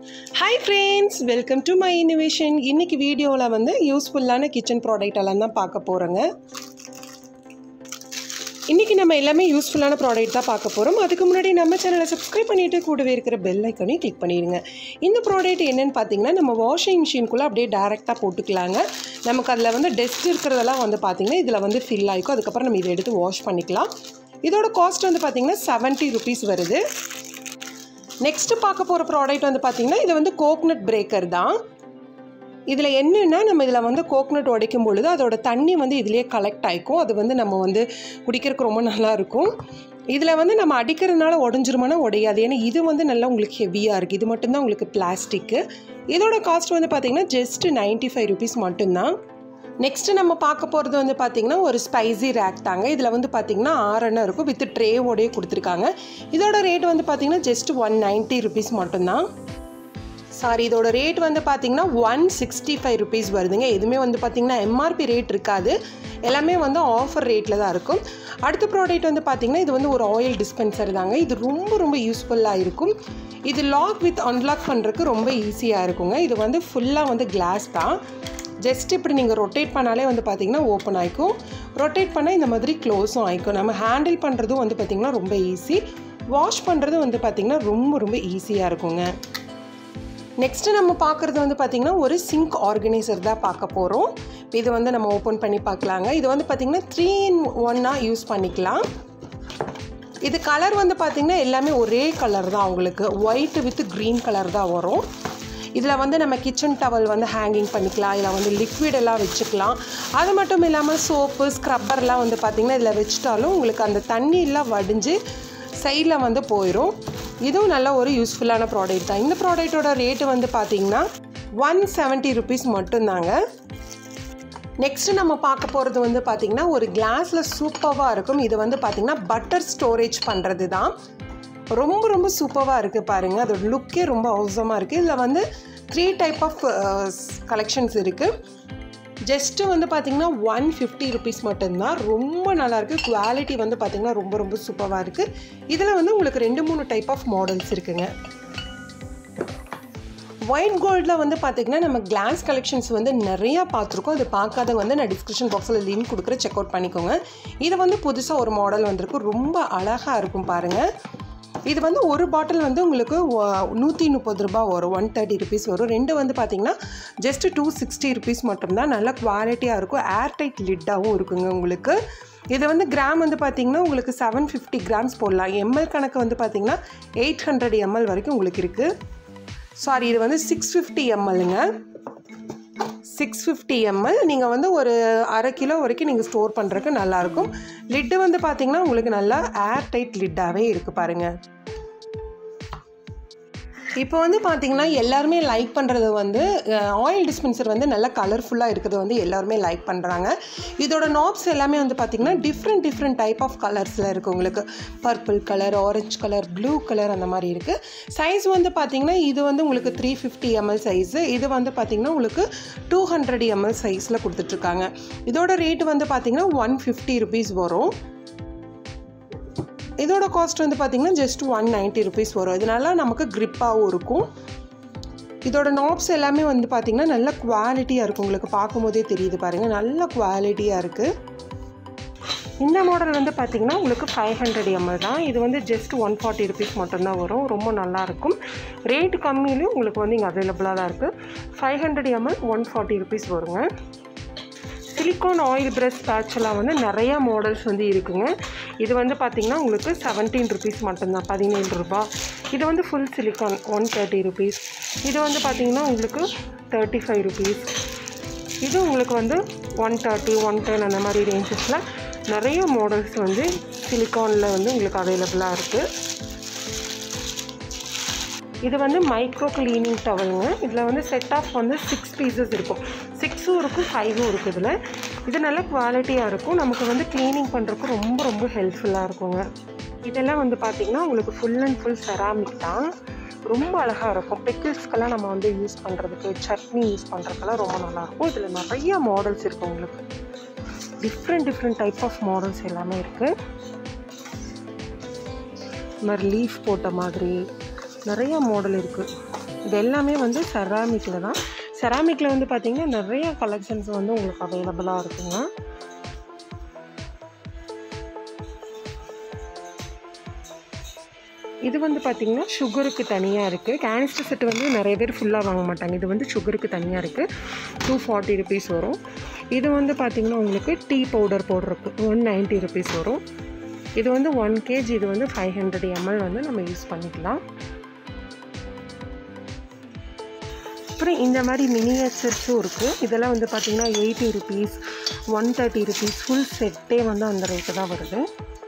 hi friends welcome to my innovation இன்னைக்கு வீடியோவில் வந்து யூஸ்ஃபுல்லான கிச்சன் ப்ராடக்ட் எல்லாம் தான் பார்க்க போகிறோங்க இன்றைக்கி நம்ம எல்லாமே யூஸ்ஃபுல்லான ப்ராடக்ட் தான் பார்க்க போகிறோம் அதுக்கு முன்னாடி நம்ம சேனலை சப்ஸ்கிரைப் பண்ணிவிட்டு கூடவே இருக்கிற பெல் ஐக்கனையும் கிளிக் பண்ணிடுங்க இந்த ப்ராடக்ட் என்னென்னு பார்த்தீங்கன்னா நம்ம வாஷிங் மிஷின்குள்ளே அப்படியே டேரெக்டாக போட்டுக்கலாங்க நமக்கு அதில் வந்து டஸ்ட் இருக்கிறதெல்லாம் வந்து பார்த்திங்கன்னா இதில் வந்து ஃபில் ஆகிக்கும் அதுக்கப்புறம் நம்ம இதை எடுத்து வாஷ் பண்ணிக்கலாம் இதோட காஸ்ட் வந்து பார்த்திங்கன்னா செவன்ட்டி ருபீஸ் வருது நெக்ஸ்ட்டு பார்க்க போகிற ப்ராடக்ட் வந்து பார்த்திங்கன்னா இது வந்து கோக்னட் பிரேக்கர் தான் இதில் என்னென்னா நம்ம இதில் வந்து கோக்னட் உடைக்கும் பொழுது அதோட தண்ணி வந்து இதுலேயே கலெக்ட் ஆகிக்கும் அது வந்து நம்ம வந்து குடிக்கிறதுக்கு ரொம்ப நல்லா இருக்கும் இதில் வந்து நம்ம அடிக்கிறதுனால உடஞ்சிருமானா உடையாது ஏன்னா இது வந்து நல்லா உங்களுக்கு ஹெவியாக இருக்குது இது மட்டும்தான் உங்களுக்கு பிளாஸ்டிக்கு இதோட காஸ்ட் வந்து பார்த்திங்கன்னா ஜஸ்ட் நைன்ட்டி ஃபைவ் ருபீஸ் மட்டும்தான் நெக்ஸ்ட்டு நம்ம பார்க்க போகிறது வந்து பார்த்திங்கன்னா ஒரு ஸ்பைசி ரேக் தாங்க இதில் வந்து பார்த்திங்கன்னா ஆறெண்ணம் இருக்கும் வித் ட்ரேவோடயே கொடுத்துருக்காங்க இதோட ரேட் வந்து பார்த்திங்கன்னா ஜஸ்ட் ஒன் நைன்ட்டி ருபீஸ் மட்டும்தான் சாரி இதோட ரேட் வந்து பார்த்தீங்கன்னா ஒன் சிக்ஸ்டி ஃபைவ் ருபீஸ் வருதுங்க எதுவுமே வந்து பார்த்தீங்கன்னா எம்ஆர்பி ரேட் இருக்காது எல்லாமே வந்து ஆஃபர் ரேட்டில் தான் இருக்கும் அடுத்த ப்ராடக்ட் வந்து பார்த்தீங்கன்னா இது வந்து ஒரு ஆயில் டிஸ்பென்சர் தாங்க இது ரொம்ப ரொம்ப யூஸ்ஃபுல்லாக இருக்கும் இது லாக் வித் அன்லாக் பண்ணுறதுக்கு ரொம்ப ஈஸியாக இருக்குங்க இது வந்து ஃபுல்லாக வந்து கிளாஸ் தான் ஜஸ்ட் இப்படி நீங்கள் ரொட்டேட் பண்ணாலே வந்து பார்த்தீங்கன்னா ஓப்பன் ஆகிக்கும் ரொட்டேட் பண்ணால் இந்த மாதிரி க்ளோஸும் ஆகிக்கும் நம்ம ஹேண்டில் பண்ணுறதும் வந்து பார்த்திங்கன்னா ரொம்ப ஈஸி வாஷ் பண்ணுறதும் வந்து பார்த்திங்கன்னா ரொம்ப ரொம்ப ஈஸியாக இருக்குங்க நெக்ஸ்ட்டு நம்ம பார்க்குறது வந்து பார்த்திங்கன்னா ஒரு சிங்க் ஆர்கனைசர் தான் பார்க்க போகிறோம் இது வந்து நம்ம ஓப்பன் பண்ணி பார்க்கலாங்க இது வந்து பார்த்திங்கன்னா த்ரீ இன் ஒன்னாக யூஸ் பண்ணிக்கலாம் இது கலர் வந்து பார்த்திங்கன்னா எல்லாமே ஒரே கலர் தான் உங்களுக்கு ஒயிட் வித் க்ரீன் கலர் தான் வரும் இதில் வந்து நம்ம கிச்சன் டவல் வந்து ஹேங்கிங் பண்ணிக்கலாம் இதில் வந்து லிக்விட் எல்லாம் வச்சுக்கலாம் அது மட்டும் இல்லாமல் சோப்பு ஸ்க்ரப்பர்லாம் வந்து பார்த்திங்கன்னா இதில் வச்சுட்டாலும் உங்களுக்கு அந்த தண்ணியெல்லாம் வடிஞ்சு சைடில் வந்து போயிடும் இதுவும் நல்ல ஒரு யூஸ்ஃபுல்லான ப்ராடக்ட் தான் இந்த ப்ராடக்ட்டோட ரேட்டு வந்து பார்த்திங்கன்னா ஒன் செவன்ட்டி ருபீஸ் மட்டும்தாங்க நெக்ஸ்ட்டு நம்ம பார்க்க போகிறது வந்து பார்த்திங்கன்னா ஒரு கிளாஸில் சூப்பராக இருக்கும் இது வந்து பார்த்திங்கன்னா பட்டர் ஸ்டோரேஜ் பண்ணுறது தான் ரொம்ப ரொம்ப சூப்பராக இருக்குது பாருங்கள் அதோட லுக்கே ரொம்ப அவசரமாக இருக்குது இதில் வந்து த்ரீ டைப் ஆஃப் கலெக்ஷன்ஸ் இருக்குது ஜஸ்ட்டு வந்து பார்த்திங்கன்னா ஒன் ஃபிஃப்டி ருபீஸ் மட்டும்தான் ரொம்ப நல்லாயிருக்கு குவாலிட்டி வந்து பார்த்திங்கன்னா ரொம்ப ரொம்ப சூப்பராக இருக்குது இதில் வந்து உங்களுக்கு ரெண்டு மூணு டைப் ஆஃப் மாடல்ஸ் இருக்குங்க ஒயிட் கோல்டில் வந்து பார்த்திங்கன்னா நம்ம கிளாஸ் கலெக்ஷன்ஸ் வந்து நிறையா பார்த்துருக்கோம் அது பார்க்காதவங்க வந்து நான் டிஸ்கிரிப்ஷன் பாக்ஸில் லிங்க் கொடுக்குற செக் அவுட் பண்ணிக்கோங்க இது வந்து புதுசாக ஒரு மாடல் வந்திருக்கு ரொம்ப அழகாக இருக்கும் பாருங்கள் இது வந்து ஒரு பாட்டில் வந்து உங்களுக்கு நூற்றி முப்பது ரூபா வரும் ஒன் தேர்ட்டி ருபீஸ் வரும் ரெண்டு வந்து பார்த்திங்கன்னா ஜஸ்ட் டூ சிக்ஸ்டி ருபீஸ் மட்டும்தான் நல்ல குவாலிட்டியாக இருக்கும் ஏர் டைட் லிட்டாகவும் இருக்குங்க உங்களுக்கு இது வந்து கிராம் வந்து பார்த்திங்கன்னா உங்களுக்கு செவன் ஃபிஃப்டி கிராம்ஸ் போடலாம் எம்எல் கணக்கு வந்து பார்த்திங்கன்னா எயிட் ஹண்ட்ரட் எம்எல் வரைக்கும் உங்களுக்கு இருக்குது சாரி இது வந்து சிக்ஸ் ஃபிஃப்டி எம்எல்லுங்க சிக்ஸ் ஃபிஃப்டி எம்எல் நீங்கள் வந்து ஒரு அரை கிலோ வரைக்கும் நீங்கள் ஸ்டோர் பண்ணுறதுக்கு நல்லாயிருக்கும் லிட்டு வந்து பார்த்திங்கன்னா உங்களுக்கு நல்லா ஏர் டைட் லிட்டாகவே இருக்குது பாருங்கள் இப்போ வந்து பார்த்திங்கன்னா எல்லாருமே லைக் பண்ணுறது வந்து ஆயில் டிஸ்பென்சர் வந்து நல்லா கலர்ஃபுல்லாக இருக்கிறது வந்து எல்லாருமே லைக் பண்ணுறாங்க இதோட நாப்ஸ் எல்லாமே வந்து பார்த்திங்கன்னா டிஃப்ரெண்ட் டிஃப்ரெண்ட் டைப் ஆஃப் கலர்ஸில் இருக்குது உங்களுக்கு purple colour orange colour blue colour அந்த மாதிரி இருக்குது சைஸ் வந்து பார்த்திங்கன்னா இது வந்து உங்களுக்கு த்ரீ ஃபிஃப்டி எம்எல் சைஸு இது வந்து பார்த்திங்கன்னா உங்களுக்கு டூ ஹண்ட்ரட் எம்எல் சைஸில் கொடுத்துட்ருக்காங்க இதோட ரேட்டு வந்து பார்த்திங்கன்னா ஒன் ஃபிஃப்டி ருபீஸ் வரும் இதோட காஸ்ட் வந்து பார்த்திங்கன்னா ஜஸ்ட் ஒன் நைன்ட்டி ருபீஸ் வரும் இதனால நமக்கு க்ரிப்பாகவும் இருக்கும் இதோட நாப்ஸ் எல்லாமே வந்து பார்த்திங்கன்னா நல்ல குவாலிட்டியாக இருக்கும் உங்களுக்கு பார்க்கும்போதே தெரியுது பாருங்கள் நல்ல குவாலிட்டியாக இருக்குது இந்த மாடல் வந்து பார்த்திங்கன்னா உங்களுக்கு ஃபைவ் ஹண்ட்ரட் எம்எல் தான் இது வந்து ஜஸ்ட் ஒன் ஃபார்ட்டி ருபீஸ் மட்டும்தான் வரும் ரொம்ப நல்லாயிருக்கும் ரேட் கம்மியிலையும் உங்களுக்கு வந்து இங்கே அவைலபிளாக தான் இருக்குது five hundred ML one forty rupees வருங்க சிலிக்கான் ஆயில் ப்ரஷ் பேட்செல்லாம் வந்து நிறையா மாடல்ஸ் வந்து இருக்குங்க இது வந்து பார்த்திங்கன்னா உங்களுக்கு செவன்டீன் ருபீஸ் மட்டும்தான் பதினேழு ரூபா இது வந்து full silicone one thirty rupees இது வந்து பார்த்திங்கன்னா உங்களுக்கு தேர்ட்டி ஃபைவ் ருபீஸ் இது உங்களுக்கு வந்து ஒன் தேர்ட்டி ஒன் டென் அந்த மாதிரி ரேஞ்சஸில் நிறைய மாடல்ஸ் வந்து சிலிக்கானில் வந்து உங்களுக்கு அவைலபிளாக இருக்குது இது வந்து மைக்ரோ க்ளீனிங் டவலுங்க இதில் வந்து செட் ஆஃப் வந்து சிக்ஸ் பீசஸ் இருக்கும் சிக்ஸும் இருக்கும் ஃபைவும் இருக்குது இதில் இது நல்ல குவாலிட்டியாக இருக்கும் நமக்கு வந்து க்ளீனிங் பண்ணுறதுக்கு ரொம்ப ரொம்ப ஹெல்ப்ஃபுல்லாக இருக்குங்க இதெல்லாம் வந்து பார்த்திங்கன்னா உங்களுக்கு ஃபுல் அண்ட் ஃபுல் செராமிக் தான் ரொம்ப அழகாக இருக்கும் பிக்கிள்ஸ்க்கெல்லாம் நம்ம வந்து யூஸ் பண்ணுறதுக்கு சட்னி யூஸ் பண்ணுறதுக்கெல்லாம் ரொம்ப நல்லாயிருக்கும் இதில் நிறைய மாடல்ஸ் இருக்குது உங்களுக்கு different different type of models எல்லாமே இருக்குது இந்த மாதிரி லீஃப் போட்ட மாதிரி நிறைய மாடல் இருக்குது இது எல்லாமே வந்து செராமிக்கில் தான் செராமிக்கில் வந்து பார்த்திங்கன்னா நிறைய கலெக்ஷன்ஸ் வந்து உங்களுக்கு அவைலபிளாக இருக்குங்க இது வந்து பார்த்திங்கன்னா சுகருக்கு தனியாக இருக்குது கேனிஸ்டர் செட் வந்து நிறைய பேர் ஃபுல்லாக வாங்க மாட்டாங்க இது வந்து சுகருக்கு தனியாக இருக்குது டூ ஃபார்ட்டி ருபீஸ் வரும் இது வந்து பார்த்திங்கன்னா உங்களுக்கு டீ பவுடர் போடுறதுக்கு ஒன் நைன்ட்டி ருபீஸ் வரும் இது வந்து ஒன் கேஜி இது வந்து ஃபைவ் ஹண்ட்ரட் எம்எல் வந்து நம்ம யூஸ் பண்ணிக்கலாம் அப்புறம் இந்த மாதிரி மினியேச்சர்ஸும் இருக்குது இதெல்லாம் வந்து பார்த்திங்கன்னா eighty rupees one thirty rupees full செட்டே வந்து அந்த ரேட்டு தான் வருது